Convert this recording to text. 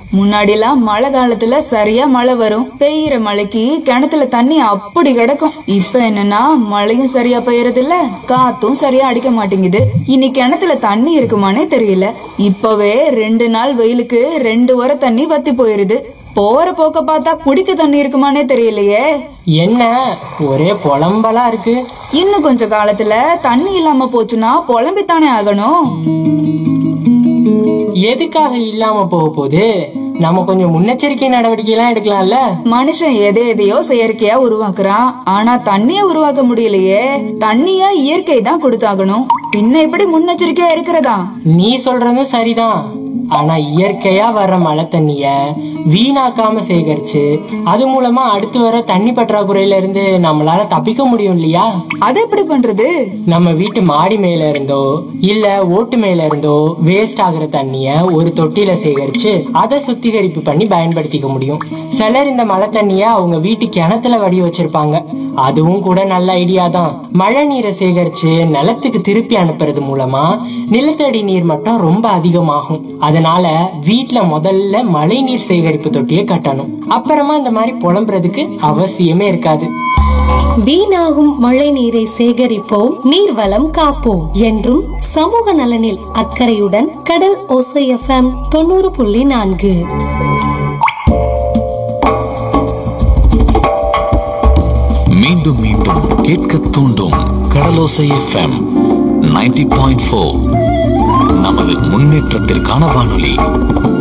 முன்னாடி எல்லாம் மழை காலத்துல சரியா மழை வரும் பெய்யற மழைக்கு கிணத்துல தண்ணி அப்படி கிடக்கும் இப்ப என்னன்னா மழையும் சரியா பெய்யறது இல்ல காத்தும் சரியா அடிக்க மாட்டேங்குது இனி கிணத்துல தண்ணி இருக்குமானே தெரியல இப்பவே ரெண்டு நாள் வெயிலுக்கு ரெண்டு வர தண்ணி வத்தி போயிருது போற போக்க பார்த்தா குடிக்க தண்ணி இருக்குமானே தெரியலையே என்ன ஒரே புலம்பலா இருக்கு இன்னும் கொஞ்ச காலத்துல தண்ணி இல்லாம போச்சுன்னா புலம்பித்தானே ஆகணும் எதுக்காக இல்லாம போக போகுது நம்ம கொஞ்சம் முன்னெச்சரிக்கை நடவடிக்கை எல்லாம் எடுக்கலாம்ல மனுஷன் எதை எதையோ செயற்கையா உருவாக்குறான் ஆனா தண்ணிய உருவாக்க முடியலையே தண்ணிய இயற்கை தான் கொடுத்தாகணும் பின்ன எப்படி முன்னெச்சரிக்கையா இருக்கிறதா நீ சொல்றதும் சரிதான் ஆனா இயற்கையா வர்ற மழை தண்ணிய வீணாக்காம சேகரிச்சு அது மூலமா அடுத்து வர தண்ணி பற்றாக்குறையில இருந்து நம்மளால தப்பிக்க முடியும் இல்லையா அது எப்படி பண்றது நம்ம வீட்டு மாடி மேல இருந்தோ இல்ல ஓட்டு மேல இருந்தோ வேஸ்ட் ஆகுற தண்ணிய ஒரு தொட்டியில சேகரிச்சு அதை சுத்திகரிப்பு பண்ணி பயன்படுத்திக்க முடியும் சிலர் இந்த மழை தண்ணிய அவங்க வீட்டு கிணத்துல வடி வச்சிருப்பாங்க அதுவும் கூட நல்ல ஐடியா தான் மழை நீரை சேகரிச்சு நிலத்துக்கு திருப்பி அனுப்புறது மூலமா நிலத்தடி நீர் மட்டம் ரொம்ப அதிகமாகும் அதனால வீட்ல முதல்ல மழை நீர் சேகரிப்பு தொட்டியை கட்டணும் அப்புறமா இந்த மாதிரி புலம்புறதுக்கு அவசியமே இருக்காது வீணாகும் மழை நீரை சேகரிப்போம் நீர்வளம் காப்போம் என்றும் சமூக நலனில் அக்கறையுடன் கடல் ஓசை எஃப்எம் தொண்ணூறு புள்ளி நான்கு மீண்டும் மீண்டும் கேட்க தூண்டும் கடலோசை எஃப்எம் 90.4 பாயிண்ட் நமது முன்னேற்றத்திற்கான வானொலி